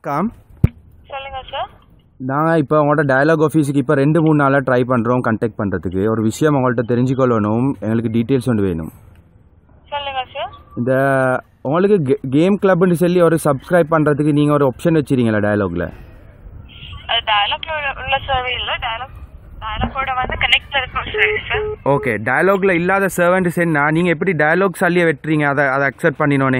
Com சொல்லுங்க sir நாங்கள் இப்போ உங்கள்கிட்ட டயலாக் ஆஃபீஸுக்கு இப்போ ரெண்டு மூணு நாளாக ட்ரை பண்ணுறோம் கான்டாக்ட் பண்ணுறதுக்கு ஒரு விஷயம் உங்கள்கிட்ட தெரிஞ்சுக்கொள்ளணும் எங்களுக்கு டீட்டெயில்ஸ் ஒன்று வேணும் சொல்லுங்க சார் இந்த உங்களுக்கு கேம் கிளப்னு சொல்லி ஒரு சப்ஸ்கிரைப் பண்ணுறதுக்கு நீங்கள் ஒரு ஆப்ஷன் வச்சுருங்களா டயலாகில் அது டயலாக்ல உள்ள சர்வே இல்ல டயலாக் டயலாக்கோட வந்து கனெக்ட்ல இருக்கும் சர்வீஸ் சார் ஓகே டயலாகில் இல்லாத சர்வெண்ட்ஸ் என்ன நீங்கள் எப்படி டயலாக் சல்லியை வெட்டுறீங்க அதை அதை அக்செப்ட் பண்ணினோனே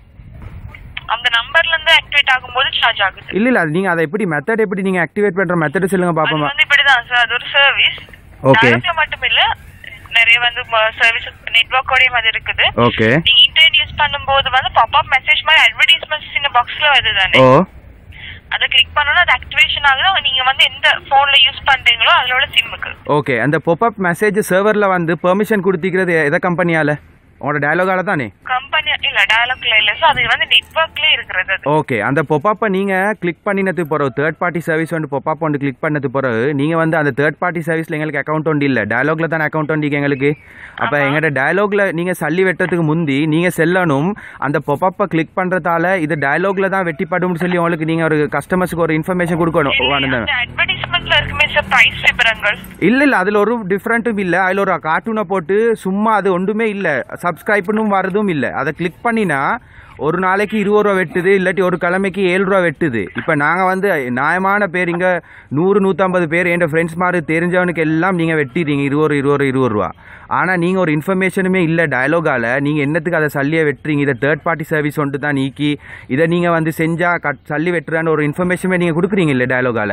அந்த நம்பர்ல இருந்து ஆக்டிவேட் ஆகும்போது சார்ஜ் ஆகுது இல்லை இல்லை அது நீங்கள் அதை எப்படி மெத்தட் எப்படி நீங்கள் ஆக்டிவேட் பண்ணுற மெத்தட் சொல்லுங்க அது பார்ப்போம் வந்து இப்படிதான் சார் அது ஒரு சர்வீஸ் Okay. டயலாக்ல மட்டும் இல்ல நிறைய வந்து சர்வீஸ் நெட்வொர்க்கோடய அது இருக்குது ஓகே நீங்க இன்டர்நெட் யூஸ் பண்ணும்போது வந்து பாப்அப் மெசேஜ் மாதிரி அட்வர்டைஸ்மெண்ட்ஸ் இந்த பாக்ஸ்ல வருது தானே ஓ அதை கிளிக் பண்ணனும் அது ஆக்டிவேஷன் ஆகுது நீங்க வந்து எந்த போன்ல யூஸ் பண்றீங்களோ அதோட சிம்முக்கு ஓகே அந்த பொப்அப் மெசேஜ் சர்வரில் வந்து பெர்மிஷன் கொடுத்திக்கிறது எதை கம்பெனியால் உங்களோட டயலாகால தானே கம்பெனி இல்ல டயலாக்ல இல்ல சார் அது வந்து நெட்வொர்க்ல இருக்கிறது அது ஓகே அந்த பொப்பாப்பை நீங்கள் கிளிக் பண்ணினது பிறகு தேர்ட் பார்ட்டி சர்வீஸ் வந்து பொப்பாப் வந்து கிளிக் பண்ணது பிறகு நீங்கள் வந்து அந்த தேர்ட் பார்ட்டி சர்வீஸில் எங்களுக்கு அக்கௌண்ட் ஒன்று இல்லை டயலாகில் தானே அக்கௌண்ட் ஒன்று எங்களுக்கு அப்போ எங்கள்கிட்ட டயலாகில் நீங்கள் சல்லி வெட்டுறதுக்கு முந்தி நீங்கள் செல்லணும் அந்த பொப்பாப்பை கிளிக் பண்ணுறதால இது டயலாகில் தான் வெட்டிப்படும்னு சொல்லி உங்களுக்கு நீங்கள் ஒரு கஸ்டமர்ஸுக்கு ஒரு இன்ஃபர்மேஷன் கொடுக்கணும் அந்த அந்த அட்வர்டைஸ்மெண்ட்ல இருக்குமே சார் பிரைஸ் விவரங்கள் இல்லை இல்லை அதில் ஒரு டிஃப்ரெண்ட்டும் இல்லை அதில் ஒரு கார்ட்டூனை போட்டு சும்மா அது ஒன்றுமே இல்லை சப்ஸ்கிரைப்னும் வரதும் இல்லை அதை கிளிக் பண்ணினா ஒரு நாளைக்கு இருபது ரூபா வெட்டுது இல்லாட்டி ஒரு கிழமைக்கு ஏழு ரூபா வெட்டுது இப்போ நாங்கள் வந்து நியாயமான பேர் இங்கே நூறு நூற்றம்பது பேர் என் ஃப்ரெண்ட்ஸ் மாதிரி தெரிஞ்சவனுக்கு எல்லாம் நீங்கள் வெட்டிடுறீங்க இருபது இருபது இருபது ரூபா ஆனால் நீங்கள் ஒரு இன்ஃபர்மேஷனுமே இல்லை டயலாகால் நீங்கள் என்னத்துக்கு அதை சல்லியை வெட்டுறீங்க இதை தேர்ட் பார்ட்டி சர்வீஸ் ஒன்று தான் நீக்கி இதை நீங்கள் வந்து செஞ்சால் கட் சல்லி வெட்டுறான்னு ஒரு இன்ஃபர்மேஷனுமே நீங்கள் கொடுக்குறீங்க இல்லை டயலாகால்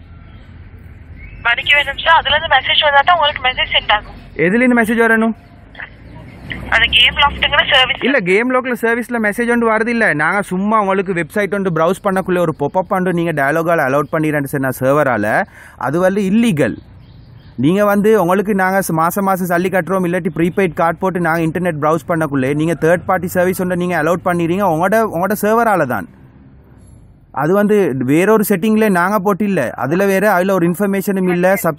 மதிக்க வேணும் சார் அதுல இருந்து மெசேஜ் வந்தா தான் உங்களுக்கு மெசேஜ் சென்ட் ஆகும் எதுலேருந்து மெசேஜ் வரணும் அந்த கேம் லாஃப்ட்ங்கிற சர்வீஸ் இல்ல கேம் லோக்கல் சர்வீஸ்ல மெசேஜ் ஒன்று வருது இல்ல நாங்க சும்மா உங்களுக்கு வெப்சைட் ஒன்று ப்ரௌஸ் பண்ணக்குள்ள ஒரு பொப்பப் ஒன்று நீங்க டயலாகால அலோட் பண்ணிடுறேன்னு சொன்ன சர்வரால அது வந்து இல்லீகல் நீங்க வந்து உங்களுக்கு நாங்க ச- மாசம் மாசம் சல்லி கட்டுறோம் இல்லாட்டி ப்ரீபெய்ட் கார்டு போட்டு நாங்க இன்டர்நெட் ப்ரௌஸ் பண்ணக்குள்ளே நீங்க தேர்ட் பார்ட்டி சர்வீஸ் ஒன்று நீங்க அலோட் பண்ணிடுறீங்க உங்களோட உங்களோட சர்வரால தான் அது வந்து வேறொரு செட்டிங்ல நாங்க போட்டு இல்ல அதுல வேற அதுல ஒரு இன்ஃபர்மேஷனும் இல்ல சப்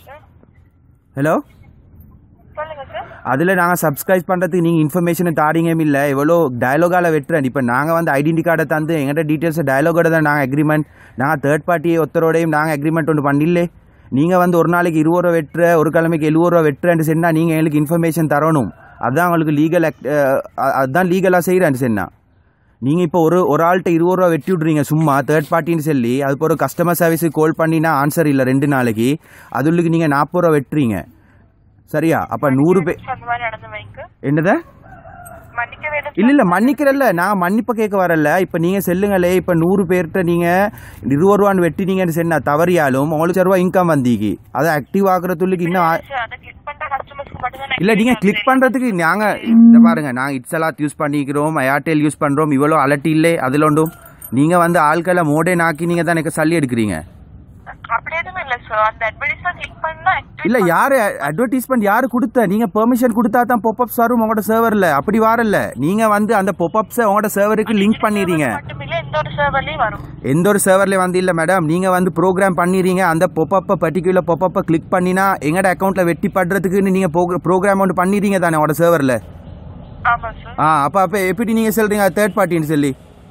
ஹலோ சொல்லுங்க சார் அதில் நாங்கள் சப்ஸ்கிரைப் பண்ணுறதுக்கு நீங்கள் இன்ஃபர்மேஷனை தாடிங்கும் இல்லை எவ்வளோ டயலாகால வெட்டுறேன் இப்போ நாங்கள் வந்து ஐடென்டி கார்டை தந்து எங்கள்கிட்ட டீட்டெயில்ஸை டயலாகோட தான் நாங்கள் அக்ரிமெண்ட் நாங்கள் தேர்ட் பார்ட்டி ஒருத்தரோடையும் நாங்கள் அக்ரிமெண்ட் ஒன்று பண்ணில்லே நீங்கள் வந்து ஒரு நாளைக்கு இருபது ரூபா வெட்டுற ஒரு கிழமைக்கு எழுபது ரூபா வெட்டுறேன்னு சொன்னால் நீங்கள் எங்களுக்கு இன்ஃபர்மேஷன் தரணும் அதுதான் உங்களுக்கு லீகல் அதுதான் லீகலாக செய்கிறேன்னு சொன்னா நீங்கள் இப்போ ஒரு ஒரு ஆள்கிட்ட இருபது ரூபா வெட்டி விட்றீங்க சும்மா தேர்ட் பார்ட்டின்னு சொல்லி அது ஒரு கஸ்டமர் சர்வீஸுக்கு கால் பண்ணினா ஆன்சர் இல்லை ரெண்டு நாளைக்கு அதுள்ளுக்கு நீங்கள் நாற்பது ரூபா வெட்டுறீங்க சரியா அப்போ நூறு பேர் அந்த மாதிரி நடந்து வைங்க என்னத மன்னிக்க வேண்டும் இல்ல இல்ல மன்னிக்கிறல்ல நான் மன்னிப்பு கேட்க வரல இப்ப நீங்க செல்லுங்களே இப்ப நூறு பேர்கிட்ட நீங்க இருபது ரூபான்னு வெட்டினீங்கன்னு சொன்னா தவறியாலும் உங்களுக்கு ரூபா இன்கம் வந்தீங்க அதை ஆக்டிவ் ஆகுறதுக்கு இன்னும் ஆ- சார் அதை கிளிக் பண்ற கஸ்டமர்ஸ்க்கு மட்டும் தான் இல்ல நீங்க கிளிக் பண்றதுக்கு நாங்க இந்த பாருங்க நாங்க இட்ஸலாத் யூஸ் பண்ணிக்கிறோம் ஏர்டெல் யூஸ் பண்றோம் இவ்வளோ அலட்டி இல்லை அதுல ஒன்றும் நீங்க வந்து ஆட்களை மோடே நாக்கி நீங்க தான் எனக்கு சல்லி எடுக்கிறீங்க அப்படி எதுவும் இல்ல சார் அந்த அட்வர்டைஸ்மெண்ட் கிளிக் பண்ணா activate இல்ல யாரு அட்வர்டைஸ்மெண்ட் யாரு கொடுத்த நீங்க பெர்மிஷன் கொடுத்தா தான் பொப்அப்ஸ் வரும் உங்களோட சர்வர்ல அப்படி வரல நீங்க வந்து அந்த பொப்அப்ஸை உங்களோட சர்வருக்கு லிங்க் பண்ணிடுறீங்க மட்டும் இல்ல எந்த ஒரு சர்வர்லயும் வரும் எந்த ஒரு சர்வர்ல வந்து இல்ல மேடம் நீங்க வந்து ப்ரோக்ராம் பண்ணிடுறீங்க அந்த பொப்பப்பை பர்டிகுலர் பொப்பப்பை கிளிக் பண்ணினா எங்கட அக்கௌண்ட்ல வெட்டி படுறதுக்குன்னு நீங்க ப்ரோக்ராம் ஒன்று பண்ணிடுறீங்க தானே உங்களோட சர்வர்ல ஆமா சார் ஆ அப்ப அப்ப எப்படி நீங்க சொல்றீங்க தேர்ட் பார்ட்டின்னு சொல்லி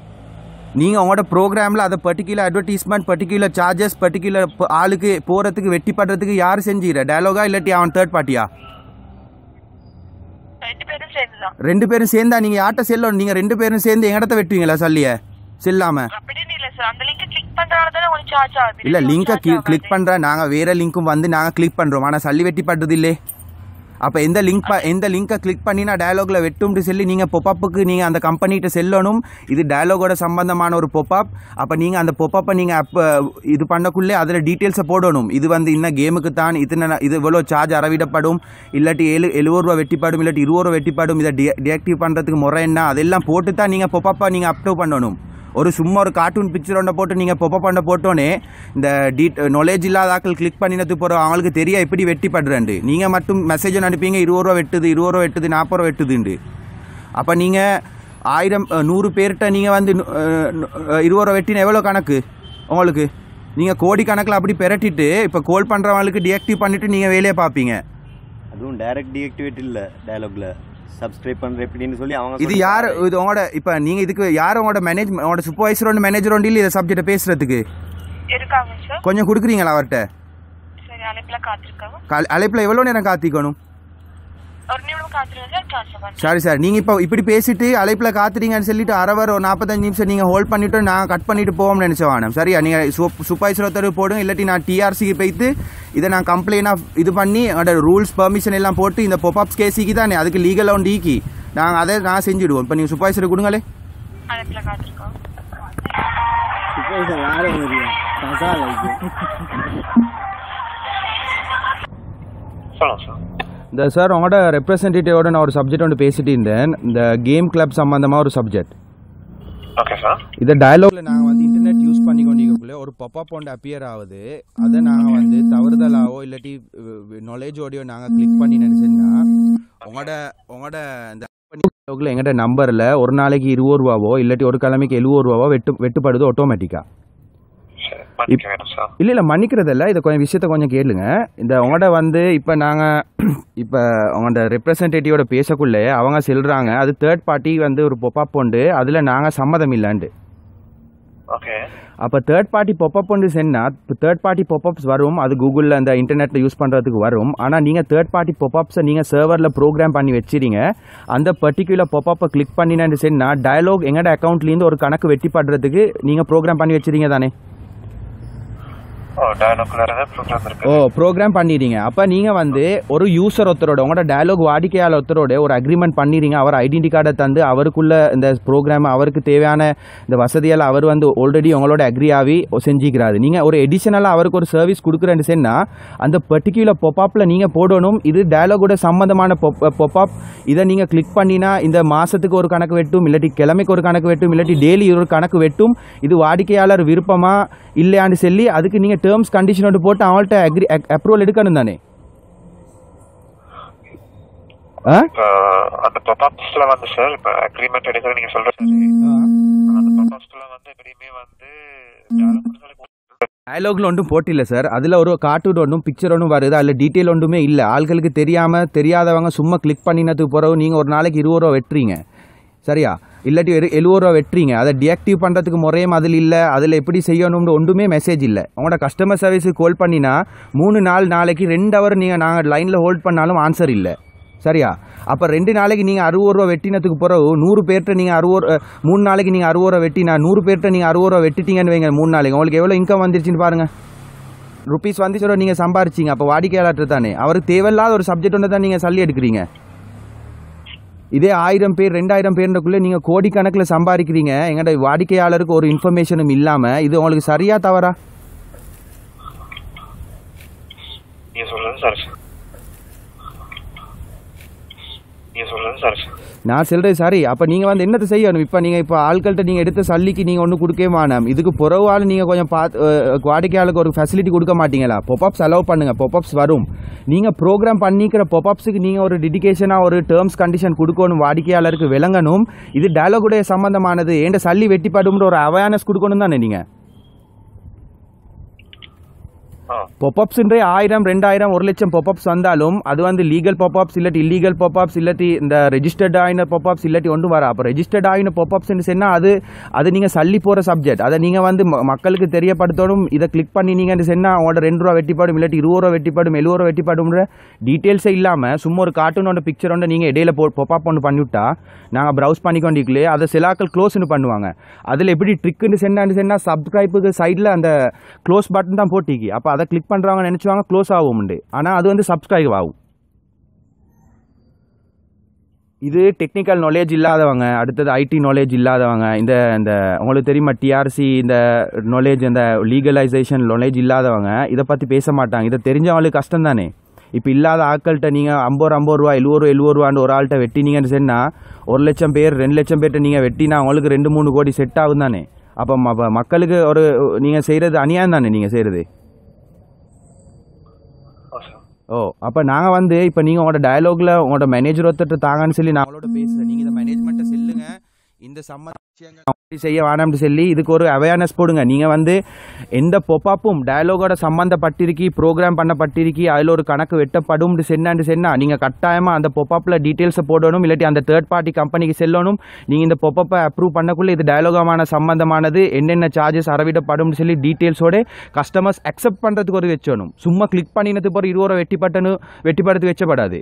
நீங்க உங்களோட ப்ரோக்ராம்ல அதை particular advertisement particular charges particular ஆளுக்கு போறதுக்கு வெட்டி படுறதுக்கு யார் செஞ்சீர டயலாகா இல்லாட்டி அவன் தேர்ட் பார்ட்டியா ரெண்டு பேரும் சேர்ந்துதான் ரெண்டு பேரும் சேர்ந்தா நீங்க யார்கிட்ட செல்லணும் நீங்க ரெண்டு பேரும் சேர்ந்து எங்கடத்த வெட்டுவீங்களா சல்லிய செல்லாம அப்படின்னு இல்ல சார் அந்த லிங்க் கிளிக் பண்றதால தானே உங்களுக்கு சார்ஜ் ஆகுது இல்ல உங்களுக்கு லிங்கை charge கிளிக் ஆகாது. பண்ற நாங்க வேற லிங்க்கும் வந்து நாங்க கிளிக் பண்றோம் ஆனா சல்லி வெட்டி பண்றது இல்லே அப்ப எந்த லிங்க் எந்த லிங்கை கிளிக் பண்ணினா டயலாக்ல வெட்டும்னு சொல்லி நீங்க பொப்பப்புக்கு நீங்க அந்த கம்பெனிகிட்ட செல்லணும் இது டயலாகோட சம்பந்தமான ஒரு பொப்பப் அப்ப நீங்க அந்த பொப்பப்பை நீங்க அப்ப இது பண்ணக்குள்ளே அதுல டீட்டெயில்ஸை போடணும் இது வந்து இன்னும் கேமுக்கு தான் இத்தனை இது இவ்வளோ சார்ஜ் அறவிடப்படும் இல்லாட்டி ஏழு எழுபது ரூபா வெட்டிப்படும் இல்லாட்டி இருபது ரூபா வெட்டிப்படும் இதை டிஆக்டிவ் பண்றதுக்கு முறை என்ன அதெல்லாம் போட்டு தான் நீங்க பொப்பப்பா நீங்க அப்டோவ் பண்ணணும் ஒரு சும்மா ஒரு கார்ட்டூன் பிக்சர் ஒன்றை போட்டு நீங்கள் பொப்ப பண்ண போட்டோன்னே இந்த டீட் நாலேஜ் இல்லாத ஆட்கள் கிளிக் பண்ணினது போகிற அவங்களுக்கு தெரியா எப்படி வெட்டி படுறேன்ட்டு நீங்கள் மட்டும் மெசேஜ் அனுப்பிங்க இருபது ரூபா வெட்டுது இருபது ரூபா வெட்டுது நாற்பது ரூபா வெட்டுதுண்டு அப்போ நீங்கள் ஆயிரம் அஹ், நூறு பேர்கிட்ட நீங்கள் வந்து நு- அஹ், நு- அஹ், இருபது ரூபா வெட்டின எவ்வளோ கணக்கு உங்களுக்கு நீங்கள் கோடி கணக்கில் அப்படி பெரட்டிட்டு இப்போ கோல் பண்ணுறவங்களுக்கு டிஆக்டிவ் பண்ணிவிட்டு நீங்கள் வேலையை பார்ப்பீங்க அதுவும் டைரக்ட் டீஆக்டிவேட் இல்லை டயலாக்ல சப்ஸ்கிரைப் பண்ற எப்படின்னு சொல்லி அவங்க இது சொல்லி யார் இது உங்களோட இப்போ நீங்கள் இதுக்கு யார் உங்களோட மேனேஜ் உங்களோட சூப்பர்வைசர் ஒன்று மேனேஜர் ஒன்று இல்லை இதை சப்ஜெக்டை பேசுறதுக்கு இருக்காங்க சார் கொஞ்சம் கொடுக்குறீங்களா அவர்கிட்ட சரி அழைப்புல காத்திருக்காங்க கால் அழைப்பில் எவ்வளோ நேரம் காத்திக்கணும் ஒரு நிமிடம் காத்திருங்க சார் ட்ரான்ஸ்ஃபர் பண்ணுறேன் சரி சார் நீங்கள் இப்போ இப்படி பேசிட்டு அழைப்பில் காத்துறீங்கன்னு சொல்லிட்டு அரை வர ஒரு நாற்பத்தஞ்சு நிமிஷம் நீங்கள் ஹோல்ட் பண்ணிட்டு நான் கட் பண்ணிட்டு போவோம்னு நினச்ச வேணும் சரியா நீங்கள் சூப்பர்வைசர் ஒருத்தர் போடுங்க இல்லாட்டி நான் டிஆர்சிக்கு போயிட்டு இதை நான் கம்ப்ளைண்டாக இது பண்ணி அதோட ரூல்ஸ் பெர்மிஷன் எல்லாம் போட்டு இந்த பொப்அப்ஸ் கேசிக்கு தானே அதுக்கு லீகல் ஒன் டீக்கி நாங்கள் அதை நான் செஞ்சுடுவோம் இப்போ நீங்கள் சூப்பர்வைசர் கொடுங்களே அழைப்புல காத்திருக்கோம் சூப்பர்வைசர் யாரும் தெரியும் மசாலா இது சொல்லுங்க சார் இந்த சார் உங்களோட ரெப்ரசன்டேட்டிவோட நான் ஒரு சப்ஜெக்ட் ஒன்று பேசிட்டு இருந்தேன் இந்த கேம் கிளப் சம்பந்தமாக ஒரு சப்ஜெக்ட் ஓகே சார் இந்த டயலாக்ல நாங்க வந்து இன்டர்நெட் யூஸ் பண்ணி கொண்டிருக்கக்குள்ள ஒரு பாப்அப் ஒன்று அப்பியர் ஆகுது அதை நாங்க வந்து தவறுதலாவோ இல்லாட்டி நாலேஜோடயோ நாங்க கிளிக் பண்ணி நினைச்சோம்னா உங்களோட உங்களோட இந்த dialogல எங்கட நம்பர்ல ஒரு நாளைக்கு இருபது ரூபாவோ இல்லாட்டி ஒரு கிழமைக்கு எழுபது ரூபாவோ வெட்டு வெட்டுப்படுது ஆட்டோமேட்டிக்கா சரி மன்னிக்க வேணும் சார் இல்ல இல்ல மன்னிக்கிறது இல்ல இதை கொஞ்சம் விஷயத்த கொஞ்சம் கேளுங்க இந்த உங்களோட வந்து இப்ப நாங்க இப்ப உங்களோட ரெப்ரசன்டேட்டிவோட பேசக்குள்ளே அவங்க சொல்றாங்க அது தேர்ட் பார்ட்டி வந்து ஒரு பொப்பாப் உண்டு அதுல நாங்க சம்மதம் இல்லைண்டு ஓகே அப்போ தேர்ட் பார்ட்டி பொப்பப் ஒன்று சென்னால் இப்போ தேர்ட் பார்ட்டி பொப்பப்ஸ் வரும் அது கூகுளில் அந்த இன்டர்நெட்டில் யூஸ் பண்ணுறதுக்கு வரும் ஆனால் நீங்கள் தேர்ட் பார்ட்டி பொப்பப்ஸை நீங்கள் சர்வரில் ப்ரோக்ராம் பண்ணி வச்சிருங்க அந்த பர்டிகுலர் பொப்பப்பை கிளிக் பண்ணினு சென்னால் டயலாக் எங்கட அக்கௌண்ட்லேருந்து ஒரு கணக்கு வெட்டி படுறதுக்கு நீங்கள் ப்ரோக்ராம் பண்ணி வச்சிருங்க தானே ஓ டயலாக்ல இருந்து ப்ரோக்ராம் இருக்கு ஓ ப்ரோக்ராம் பண்ணிடுறீங்க அப்போ நீங்கள் வந்து ஒரு யூசர் ஒருத்தரோட உங்களோட டயலாக் வாடிக்கையாளர் ஒருத்தரோட ஒரு அக்ரிமெண்ட் பண்ணிடுறீங்க அவர் ஐடென்டி கார்டை தந்து அவருக்குள்ள இந்த ப்ரோக்ராம் அவருக்கு தேவையான இந்த வசதியால் அவர் வந்து ஆல்ரெடி உங்களோட அக்ரி ஆகி செஞ்சுக்கிறாரு நீங்கள் ஒரு எடிஷனலாக அவருக்கு ஒரு சர்வீஸ் கொடுக்குறேன்னு சொன்னால் அந்த பர்டிகுலர் பொப்பாப்பில் நீங்கள் போடணும் இது டயலாகோட சம்மந்தமான பொப்பாப் இதை நீங்கள் கிளிக் பண்ணினா இந்த மாதத்துக்கு ஒரு கணக்கு வெட்டும் இல்லாட்டி கிழமைக்கு ஒரு கணக்கு வெட்டும் இல்லாட்டி டெய்லி ஒரு கணக்கு வெட்டும் இது வாடிக்கையாளர் விருப்பமா இல்லையான்னு சொல்லி அதுக்கு நீங்கள் டேர்ம்ஸ் கண்டிஷன் ஒன்று போட்டு அவங்கள்ட்ட அக்ரி அப்ரூவல் எடுக்கணும் தானே ஆ இப்போ அந்த பப்பாப்ஸ்ல வந்து சார் இப்போ அக்ரிமெண்ட் எடுக்கிற நீங்க சொல்றது அந்த பப்பாப்ஸ்ல வந்து எப்படியுமே வந்து டயலாக்ல ஒன்றும் போட்டில்ல சார் அதில் ஒரு கார்ட்டூன் ஒன்றும் பிக்சர் ஒன்றும் வருது அதில் டீட்டெயில் ஒன்றுமே இல்லை ஆட்களுக்கு தெரியாமல் தெரியாதவங்க சும்மா கிளிக் பண்ணினதுக்கு பிறகு நீங்கள் ஒரு நாளைக்கு இருபது ரூபா வெட்டுறீங்க சரியா இல்லாட்டி ஒரு எழுபது ரூபா வெட்டுறீங்க அதை டிஆக்டிவ் பண்ணுறதுக்கு முறையும் அதில் இல்லை அதில் எப்படி செய்யணும்னு ஒன்றுமே மெசேஜ் இல்லை உங்களோட கஸ்டமர் சர்வீஸுக்கு கால் பண்ணினா மூணு நாள் நாளைக்கு ரெண்டு ஹவர் நீங்கள் நாங்கள் லைனில் ஹோல்ட் பண்ணாலும் ஆன்சர் இல்லை சரியா அப்போ ரெண்டு நாளைக்கு நீங்கள் அறுபது ரூபா வெட்டினதுக்கு பிறகு நூறு பேர்கிட்ட நீங்கள் அறுபது அஹ், மூணு நாளைக்கு நீங்கள் அறுபது ரூபா வெட்டினா நூறு பேர்கிட்ட நீங்கள் அறுபது ரூபா வெட்டிட்டீங்கன்னு வைங்க மூணு நாளைக்கு உங்களுக்கு எவ்வளோ இன்கம் வந்துருச்சுன்னு பாருங்கள் ருபீஸ் வந்துச்சு நீங்கள் சம்பாரிச்சிங்க அப்போ வாடிக்கையாளர் தானே அவருக்கு தேவையில்லாத ஒரு சப்ஜெக்ட் ஒன்று தான் நீங்கள் சல்லி எடுக்கிறீங்க இதே ஆயிரம் பேர் ரெண்டாயிரம் பேருக்குள்ளே நீங்கள் கோடிக்கணக்கில் சம்பாதிக்கிறீங்க எங்கள்ட வாடிக்கையாளருக்கு ஒரு இன்ஃபர்மேஷனும் இல்லாமல் இது உங்களுக்கு சரியா தவறா நீங்க சொல்றது சரி சார் நீங்க சொல்றது சரி சார் நான் சொல்றது சரி அப்போ நீங்கள் வந்து என்னத்தை செய்யணும் இப்போ நீங்கள் இப்போ ஆட்கள்கிட்ட நீங்கள் எடுத்த சல்லிக்கு நீங்கள் ஒன்றும் கொடுக்கவே மாட்டோம் இதுக்கு புறவால் நீங்கள் கொஞ்சம் பார்த்து அஹ், வாடிக்கையாளருக்கு ஒரு ஃபெசிலிட்டி கொடுக்க மாட்டீங்களா பொப்பப்ஸ் அலோவ் பண்ணுங்க பொப்பப்ஸ் வரும் நீங்கள் ப்ரோக்ராம் பண்ணிக்கிற பொப்பப்ஸுக்கு நீங்கள் ஒரு டெடிகேஷனாக ஒரு டேர்ம்ஸ் கண்டிஷன் கொடுக்கணும் வாடிக்கையாளருக்கு விளங்கணும் இது டயலாகுடைய சம்பந்தமானது ஏண்ட சல்லி வெட்டிப்படும்ன்ற ஒரு அவேர்னஸ் கொடுக்கணும் தானே நீங்கள் ஆ பொப்பப்ஸ்ன்றே ஆயிரம் ரெண்டாயிரம் ஒரு லட்சம் பொப்பப்ஸ் வந்தாலும் அது வந்து லீகல் பொப்பப்ஸ் இல்லாட்டி இல்லீகல் பொப்பப்ஸ் இல்லாட்டி இந்த ரெஜிஸ்டர்ட் ஆயின பொப்பப்ஸ் இல்லாட்டி ஒன்றும் வர அப்போ ரெஜிஸ்டர்ட் ஆயின பொப்பப்ஸ்ன்னு சொன்னால் அது அது நீங்கள் சல்லி போகிற சப்ஜெக்ட் அதை நீங்கள் வந்து ம- மக்களுக்கு தெரியப்படுத்தணும் இதை கிளிக் பண்ணினீங்கன்னு சொன்னால் அவங்களோட ரெண்டு ரூபா வெட்டிப்பாடும் இல்லாட்டி இருபது ரூபா வெட்டிப்பாடும் எழுபது ரூபா வெட்டிப்பாடும்ன்ற டீட்டெயில்ஸே இல்லாமல் சும்மா ஒரு கார்ட்டூனோட பிக்சர் ஒன்று நீங்கள் இடையில போ பொப்பாப் ஒன்று பண்ணிவிட்டா நாங்கள் ப்ரௌஸ் பண்ணிக்கொண்டிருக்கலே அதை சிலாக்கள் க்ளோஸ்னு பண்ணுவாங்க அதில் எப்படி ட்ரிக்குன்னு சென்னான்னு சொன்னால் சப்ஸ்கிரைபுக்கு சைடில் அந்த க்ளோஸ் பட்டன் தான் போட்டிக்கு அப்போ அதை கிளிக் பண்ணுறவங்க நினச்சுவாங்க க்ளோஸ் ஆகும்ண்டு ஆனால் அது வந்து சப்ஸ்கிரைப் ஆகும் இது டெக்னிக்கல் நாலேஜ் இல்லாதவங்க அடுத்தது ஐடி நாலேஜ் இல்லாதவங்க இந்த இந்த உங்களுக்கு தெரியுமா டிஆர்சி இந்த நாலேஜ் இந்த லீகலைசேஷன் நாலேஜ் இல்லாதவங்க இதை பற்றி பேச மாட்டாங்க இதை தெரிஞ்சவங்களுக்கு கஷ்டம் தானே இப்போ இல்லாத ஆட்கள்கிட்ட நீங்கள் ஐம்பது ரூபா ஐம்பது ரூபா எழுபது ரூபா எழுபது ரூபான்னு ஒரு ஆள்கிட்ட வெட்டினீங்கன்னு சொன்னால் ஒரு லட்சம் பேர் ரெண்டு லட்சம் பேர்கிட்ட நீங்கள் வெட்டினா அவங்களுக்கு ரெண்டு மூணு கோடி செட் ஆகும் தானே அப்போ ம- மக்களுக்கு ஒரு நீங்கள் செய்கிறது அநியாயம் தானே நீங்கள் செய்கிறது ஓ சார் ஓ அப்போ நாங்கள் வந்து இப்போ நீங்கள் உங்களோட டயலாக்ல உங்களோட மேனேஜர் ஒருத்தர் தாங்கன்னு சொல்லி நாங்களோட பேசுகிறேன் நீங்கள் இந்த மேனேஜ்மெண்ட்டை செல்லுங்க இந்த சம்மந்த அப்படி செய்ய வேணாம்னு சொல்லி இதுக்கு ஒரு அவேர்னஸ் போடுங்க நீங்கள் வந்து எந்த பொப்பாப்பும் டயலாகோட சம்மந்தப்பட்டிருக்கி ப்ரோக்ராம் பண்ணப்பட்டிருக்கி அதில் ஒரு கணக்கு வெட்டப்படும் சென்னாண்டு சென்னா நீங்கள் கட்டாயமாக அந்த பொப்பாப்பில் டீட்டெயில்ஸை போடணும் இல்லாட்டி அந்த தேர்ட் பார்ட்டி கம்பெனிக்கு செல்லணும் நீங்கள் இந்த பொப்பப்பை அப்ரூவ் பண்ணக்குள்ளே இது டயலாகமான சம்மந்தமானது என்னென்ன சார்ஜஸ் அறவிடப்படும் சொல்லி டீட்டெயில்ஸோட கஸ்டமர்ஸ் அக்செப்ட் பண்ணுறதுக்கு ஒரு வச்சணும் சும்மா கிளிக் பண்ணினது போகிற இருபது ரூபா வெட்டி பட்டனு வெட்டி படுத்து வச்சப்படாது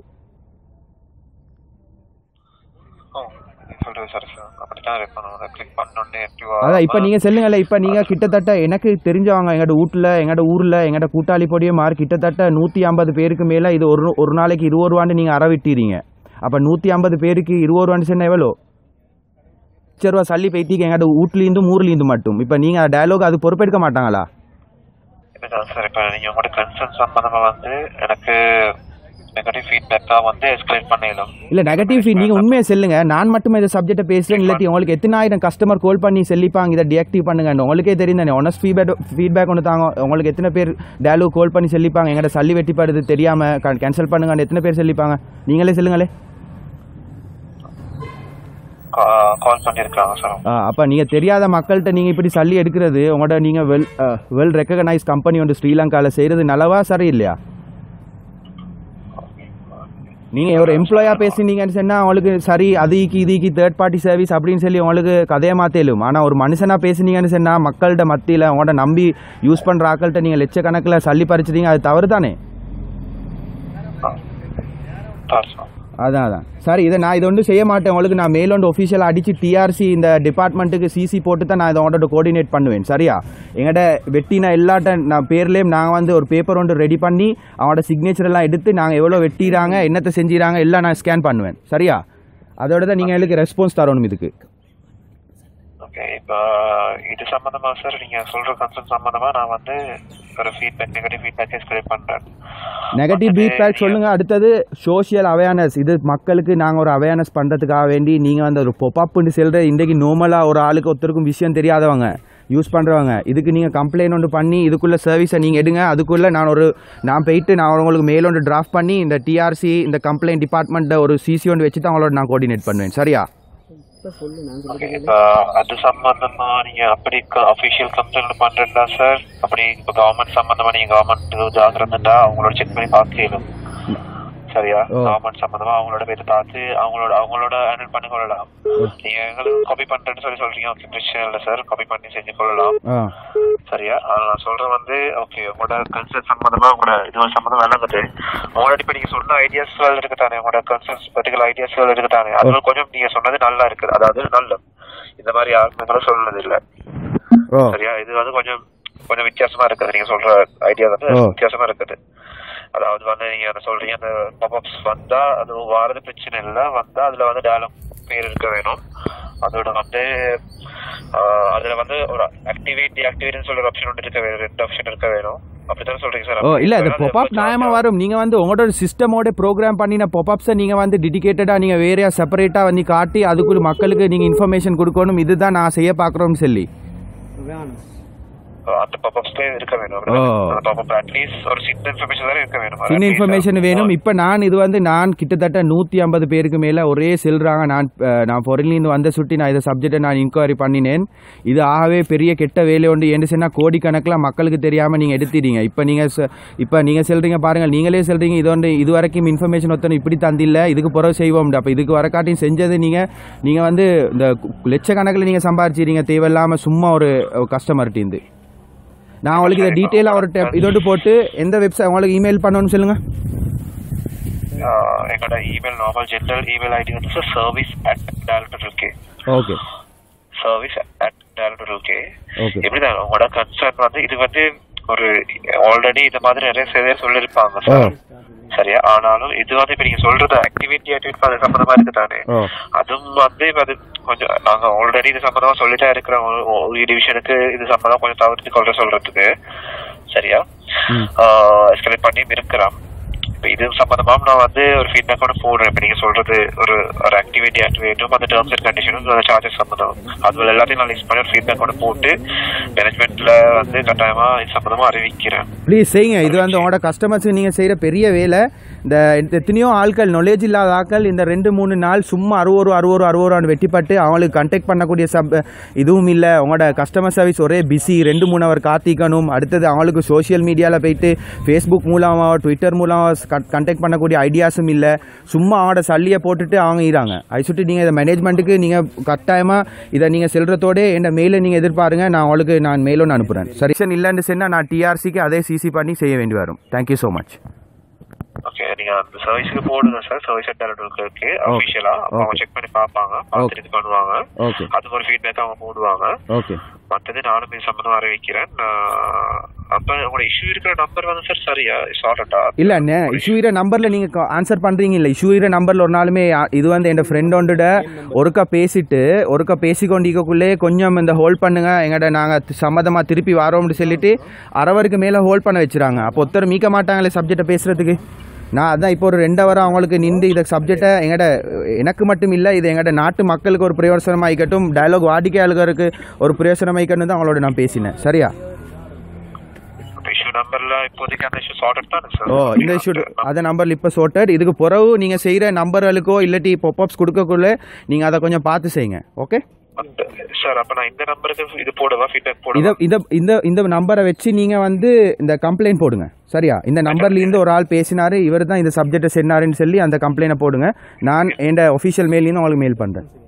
ஓ நீங்க சொல்றது சரி சார் அப்படித்தான் இருக்கணும் அதை கிளிக் பண்ணோடனே ஆக்டிவா அதான் இப்போ நீங்கள் சொல்லுங்களேன் இப்போ நீங்கள் கிட்டத்தட்ட எனக்கு தெரிஞ்சவங்க எங்களோட வீட்டில் எங்களோட ஊரில் எங்களோட கூட்டாளி பொடியே மாறி கிட்டத்தட்ட நூற்றி ஐம்பது பேருக்கு மேலே இது ஒரு ஒரு நாளைக்கு இருபது ரூபான்னு நீங்கள் அறவிட்டீங்க அப்போ நூற்றி ஐம்பது பேருக்கு இருபது ரூபான்னு சொன்னால் எவ்வளோ லட்ச ரூபா சல்லி பைத்திக்கு எங்களோட வீட்லேருந்து ஊர்லேருந்து மட்டும் இப்போ நீங்கள் டயலாக் அது பொறுப்பெடுக்க மாட்டாங்களா இதுதான் சார் இப்போ நீங்க உங்களோட கன்சர்ன் சம்பந்தமா வந்து எனக்கு நெகட்டிவ் ஃபீட்பேக்கா வந்து எஸ்கலேட் பண்ணிடலாம் இல்லை நெகட்டிவ் ஃபீட் நீங்கள் உண்மையை சொல்லுங்க நான் மட்டும் இந்த சப்ஜெக்ட்டை பேசுகிறேன் இல்லாட்டி உங்களுக்கு எத்தனை ஆயிரம் கஸ்டமர் கால் பண்ணி சொல்லிப்பாங்க இதை டிஆக்டிவ் பண்ணுங்க உங்களுக்கே தெரியும் தானே ஒனஸ் ஃபீட்பேக் ஃபீட்பேக் ஒன்று தாங்க உங்களுக்கு எத்தனை பேர் டேலு கால் பண்ணி சொல்லிப்பாங்க எங்கள்ட சல்லி வெட்டிப்படுது தெரியாமல் கேன்சல் பண்ணுங்க எத்தனை பேர் சொல்லிப்பாங்க நீங்களே சொல்லுங்களே கால் பண்ணியிருக்காங்க சார் அப்போ நீங்கள் தெரியாத மக்கள்கிட்ட நீங்கள் இப்படி சல்லி எடுக்கிறது உங்களோட நீங்கள் வெல் வெல் ரெக்கக்னைஸ் கம்பெனி வந்து ஸ்ரீலங்காவில் செய்கிறது நல்லவா சரி இல்லையா நீங்கள் ஒரு எம்ப்ளாயாக பேசினீங்கன்னு சொன்னால் அவங்களுக்கு சரி அதுக்கு இதுக்கு தேர்ட் பார்ட்டி சர்வீஸ் அப்படின்னு சொல்லி உங்களுக்கு கதையை மாற்றலும் ஆனால் ஒரு மனுஷனாக பேசுனீங்கன்னு சொன்னால் மக்கள்கிட்ட மத்தியில் உங்கள்கிட்ட நம்பி யூஸ் பண்ணுற ஆக்கள்கிட்ட நீங்கள் லட்சக்கணக்கில் சல்லி பறிச்சிட்டீங்க அது தவறு தானே சார் அதான் அதான் சரி இதை நான் இதை ஒன்றும் செய்ய மாட்டேன் உங்களுக்கு நான் மேல் ஒன்று ஒஃபிஷியலாக அடித்து டிஆர்சி இந்த டிபார்ட்மெண்ட்டுக்கு சிசி போட்டு தான் நான் இதை உங்கள்கிட்ட கோஆர்டினேட் பண்ணுவேன் சரியா எங்கள்கிட்ட வெட்டினா எல்லாட்ட நான் பேர்லேயும் நாங்கள் வந்து ஒரு பேப்பர் ஒன்று ரெடி பண்ணி அவங்களோட சிக்னேச்சர் எல்லாம் எடுத்து நாங்கள் எவ்வளோ வெட்டிறாங்க என்னத்தை செஞ்சிறாங்க எல்லாம் நான் ஸ்கேன் பண்ணுவேன் சரியா அதோட தான் நீங்கள் எங்களுக்கு ரெஸ்பான்ஸ் தரணும் இதுக்கு ஓகே இப்போ இது சம்பந்தமா சார் நீங்க சொல்ற கன்சர்ன் சம்பந்தமா நான் வந்து ஒரு ஃபீட்பேக் நெகட்டிவ் ஃபீட்பேக் எஸ்கலேட் பண்றேன் நெகட்டிவ் வந்துட்டு ஃபீட்பேக் சொல்லுங்க அடுத்தது சோஷியல் அவேர்னஸ் இது மக்களுக்கு நாங்கள் ஒரு அவேர்னஸ் பண்ணுறதுக்காக வேண்டி நீங்கள் வந்து ஒரு பொப்பப்னு சொல்கிற இன்றைக்கு நார்மலாக ஒரு ஆளுக்கு ஒருத்தருக்கும் விஷயம் தெரியாதவங்க யூஸ் பண்ணுறவங்க இதுக்கு நீங்கள் கம்ப்ளைண்ட் ஒன்று பண்ணி இதுக்குள்ள சர்வீஸை நீங்கள் எடுங்க அதுக்குள்ளே நான் ஒரு நான் போயிட்டு நான் உங்களுக்கு மேல் ஒன்று டிராஃப்ட் பண்ணி இந்த டிஆர்சி இந்த கம்ப்ளைண்ட் டிபார்ட்மெண்ட்டை ஒரு சிசி ஒன்று வச்சு தான் அவங்களோட நான் கோஆர்டினேட் பண்ணுவேன் சரியா ஓகே இப்போ அது சம்பந்தமா நீங்க அப்படி அபிஷியல் கம்ப்ளைண்ட் பண்றதா சார் அப்படி இப்போ கவர்மெண்ட் சம்பந்தமா நீங்க கவர்மெண்ட் ஜாகிரதா அவங்களோட செக் பண்ணி பார்க்கலாம் சரியா ஓ. கவர்மெண்ட் சம்பந்தமா அவங்களோட போய் பார்த்து அவங்களோட அவங்களோட ஹேண்டில் பண்ணி கொள்ளலாம் நீங்க எங்களுக்கு காப்பி பண்றேன்னு சொல்லி சொல்றீங்க ஓகே பிரச்சனை இல்லை சார் காப்பி பண்ணி செஞ்சு கொள்ளலாம் ஆ சரியா ஆனா நான் சொல்றேன் வந்து ஓகே உங்களோட கன்சர்ன் சம்பந்தமா உங்களோட இது சம்பந்தம் விளங்குது உங்களோட இப்ப நீங்க சொன்ன ஐடியாஸ்கள் இருக்கு தானே உங்களோட கன்சர்ன்ஸ் பர்டிகுலர் ஐடியாஸ்கள் இருக்கு தானே அதுல கொஞ்சம் நீங்க சொன்னது நல்லா இருக்குது அதாவது நல்ல இந்த மாதிரி ஆளுங்களும் சொன்னது இல்ல ஓ சரியா இது வந்து கொஞ்சம் கொஞ்சம் வித்தியாசமா இருக்குது நீங்க சொல்ற ஐடியா வந்து ஓ. வித்தியாசமா இருக்குது அதாவது வந்து நீங்க என்ன சொல்றீங்க அந்த பாப்அப்ஸ் வந்தா அது வாரது பிரச்சனை இல்ல வந்தா அதுல வந்து டயலாக் பேர் இருக்க வேணும் அதோட வந்து ஆஹ், அதுல வந்து ஒரு ஆக்டிவேட் டிஆக்டிவேட்னு சொல்ற ஆப்ஷன் ஒன்று இருக்க வேணும் ரெண்டு ஆப்ஷன் இருக்க வேணும் அப்படித்தானே சொல்றீங்க சார் ஓ இல்லை அது பொப்பாப் நியாயமா வரும் நீங்கள் வந்து உங்களோட சிஸ்டமோட ப்ரோக்ராம் பண்ணின பொப்பாப்ஸை நீங்கள் வந்து டெடிகேட்டடாக நீங்கள் வேறையா செப்பரேட்டாக வந்து காட்டி அதுக்கு மக்களுக்கு நீங்கள் இன்ஃபர்மேஷன் கொடுக்கணும் இதுதான் நான் செய்ய பார்க்குறோம்னு சொல்லி அந்த பாப்அப்ஸ்ல இருக்க வேணும் ஓ. அந்த பாப்அப் அட்லீஸ்ட் ஒரு சின்ன இன்ஃபர்மேஷன் தானே இருக்க வேணும் சின்ன இன்ஃபர்மேஷன் வேணும் இப்போ நான் இது வந்து நான் கிட்டத்தட்ட நூற்றி ஐம்பது பேருக்கு மேலே ஒரே செல்றாங்க நான் அஹ், நான் பொருளிலிருந்து வந்த சுட்டி நான் இதை சப்ஜெக்டை நான் இன்கொயரி பண்ணினேன் இது ஆகவே பெரிய கெட்ட வேலை உண்டு என்று சொன்னால் கோடிக்கணக்கில் மக்களுக்கு தெரியாமல் நீங்கள் எடுத்துட்டீங்க இப்போ நீங்கள் இப்போ நீங்கள் சொல்கிறீங்க பாருங்கள் நீங்களே சொல்கிறீங்க இது வந்து இது வரைக்கும் இன்ஃபர்மேஷன் ஒருத்தனை இப்படி தந்தில்ல இதுக்கு பிறகு செய்வோம் அப்போ இதுக்கு வரக்காட்டியும் செஞ்சது நீங்கள் நீங்கள் வந்து இந்த கு- லட்சக்கணக்கில் நீங்கள் சம்பாரிச்சிடுங்க தேவையில்லாமல் சும்மா ஒரு கஸ்டமர்கிட்டேருந்து நான் உங்களுக்கு இதை டீட்டெயிலாக ஒரு டெப் இதோடு போட்டு எந்த வெப்சைட் உங்களுக்கு இமெயில் பண்ணணும்னு சொல்லுங்கள் ஆஹ், எங்களோட email normal general email ID வந்து சர்வீஸ் அட் டேலண்டட் இருக்கு ஓகே சர்வீஸ் அட் டேலண்டட் இருக்கு ஓகே எப்படிதான் உங்களோட கன்சர்ன் வந்து இது வந்து ஒரு ஆல்ரெடி இந்த மாதிரி நிறைய செய்தியை சொல்லியிருப்பாங்க ஓ சார் சரியா ஆனாலும் இது வந்து இப்ப நீங்க சொல்றது ஆக்டிவிட்டி ஆக்டிவிட்டி அது சம்பந்தமா இருக்கு தானே ஓ அதுவும் வந்து இப்ப அது கொஞ்சம் நாங்க ஆல்ரெடி இது சம்பந்தமா சொல்லிட்டே இருக்கிறோம் டிவிஷனுக்கு இது சம்பந்தமா கொஞ்சம் தவிர்த்து கொள்ள சொல்றதுக்கு சரியா ம். எஸ்கலேட் பண்ணி இருக்கிறோம் இப்ப இது சம்பந்தமா நான் வந்து ஒரு ஃபீட்பேக்கோட போடுறேன் இப்ப நீங்க சொல்றது ஒரு ஒரு ஆக்டிவிட்டி ஆக்டிவேட்டும் அந்த டேர்ம்ஸ் அண்ட் கண்டிஷனும் அந்த சார்ஜஸ் சம்பந்தம் அதுல எல்லாத்தையும் நான் லிஸ்ட் பண்ணி ஒரு ஃபீட்பேக்கோட போட்டு மேனேஜ்மெண்ட்ல வந்து கட்டாயமா இது சம்பந்தமா அறிவிக்கிறேன் ப்ளீஸ் செய்யுங்க இது வந்து உங்களோட கஸ்டமர்ஸுக்கு நீங்கள் செய்கிற பெரிய வேலை இந்த இந்த எத்தனையோ ஆட்கள் knowledge இல்லாத ஆட்கள் இந்த ரெண்டு மூணு நாள் சும்மா அறுபது ரூபா அறுபது ரூபா அறுபது ரூபான்னு வெட்டிப்பட்டு அவங்களுக்கு கண்டெக்ட் பண்ணக்கூடிய சப் இதுவும் இல்லை உங்களோட கஸ்டமர் சர்வீஸ் ஒரே பிஸி ரெண்டு மூணு அவர் காத்திக்கணும் அடுத்தது அவங்களுக்கு சோஷியல் மீடியாவில் போயிட்டு ஃபேஸ்புக் மூலமாக ட்விட்டர் மூலமாக கண்டெக்ட் பண்ணக்கூடிய ஐடியாஸும் இல்லை சும்மா அவங்களோட சல்லியை போட்டுட்டு அவங்க இறாங்க அது சுட்டு நீங்கள் இதை மேனேஜ்மெண்ட்டுக்கு நீங்கள் கட்டாயமாக இதை நீங்கள் செல்றதோட என் மெயிலை நீங்கள் எதிர்பாருங்க நான் உங்களுக்கு நான் மெயில் ஒன்று அனுப்புகிறேன் சரி சார் இல்லைன்னு சொன்னால் நான் டிஆர்சிக்கு அதே சிசி பண்ணி செய்ய வேண்டி வரும் தேங்க்யூ ஸோ மச் ஓகே நீங்க அந்த சர்வீஸ்க்கு போடுங்க சார் சர்வீஸ் டேரக்டருக்கு இருக்கு அஃபிஷியலா அப்ப அவங்க செக் பண்ணி பார்ப்பாங்க பார்த்துட்டு இது பண்ணுவாங்க ஓகே அதுக்கு ஒரு ஃபீட்பேக் அவங்க போடுவாங்க ஓகே மத்தது நானும் இது சம்பந்தமா அறிவிக்கிறேன் நான் அப்ப உங்களோட இஷ்யூ இருக்கிற நம்பர் வந்து சார் சரியா சார்ட்டா இல்லை அண்ணே இஷ்யூ இர நம்பரில் நீங்கள் ஆன்சர் பண்ணுறீங்க இல்லை இஷ்யூ இர நம்பரில் ஒரு நாளுமே ஆ, இது வந்து என் ஃப்ரெண்டோட ஒருக்கா பேசிட்டு ஒருக்கா பேசிக்கொண்டிருக்கக்குள்ளே கொஞ்சம் இந்த ஹோல்ட் பண்ணுங்க எங்கள்கிட்ட நாங்கள் சம்மதமாக திருப்பி வரோம்னு சொல்லிட்டு அரவருக்கு மேலே ஹோல்ட் பண்ண வச்சுறாங்க அப்போ ஒருத்தர் மீக்க மாட்டாங்களே சப்ஜெக்டை பேசுறதுக்கு நான் அதான் இப்போ ஒரு ரெண்டு வாரம் அவங்களுக்கு நின்று இந்த சப்ஜெக்டை எங்கள்ட எனக்கு மட்டும் இல்லை இது எங்கள்ட நாட்டு மக்களுக்கு ஒரு பிரயோசனமாக இருக்கட்டும் டயலாக் வாடிக்கையாளருக்கு ஒரு பிரயோசனமாக இருக்கட்டும் தான் அவங்களோட நான் பேசினேன் சரியா இஷ்யூ நம்பர்ல இப்போதைக்கு அந்த இஷ்யூ சார்ட் தானே சார் ஓ இந்த இஷ்யூ அந்த நம்பரில் இப்போ sorted இதுக்கு பிறகு நீங்கள் செய்கிற நம்பர்களுக்கோ இல்லாட்டி பொப்பப்ஸ் கொடுக்கக்குள்ள நீங்கள் அதை கொஞ்சம் பார்த்து செய்யுங்க ஓகே சார் அப்ப நான் இந்த நம்பருக்கு இது போடவா ஃபீட்பேக் இதை போடவா இந்த இந்த இந்த நம்பரை வச்சு நீங்கள் வந்து இந்த கம்ப்ளைண்ட் போடுங்க சரியா இந்த நம்பர்லேருந்து ஒரு ஆள் பேசினாரு இவர் தான் இந்த சப்ஜெக்டை சொன்னாருன்னு சொல்லி அந்த கம்ப்ளைண்ட்டை போடுங்க நான் என் ஒஃபிஷியல் மெயிலேருந்து உங்களுக்கு மெயில் பண்ணுறேன்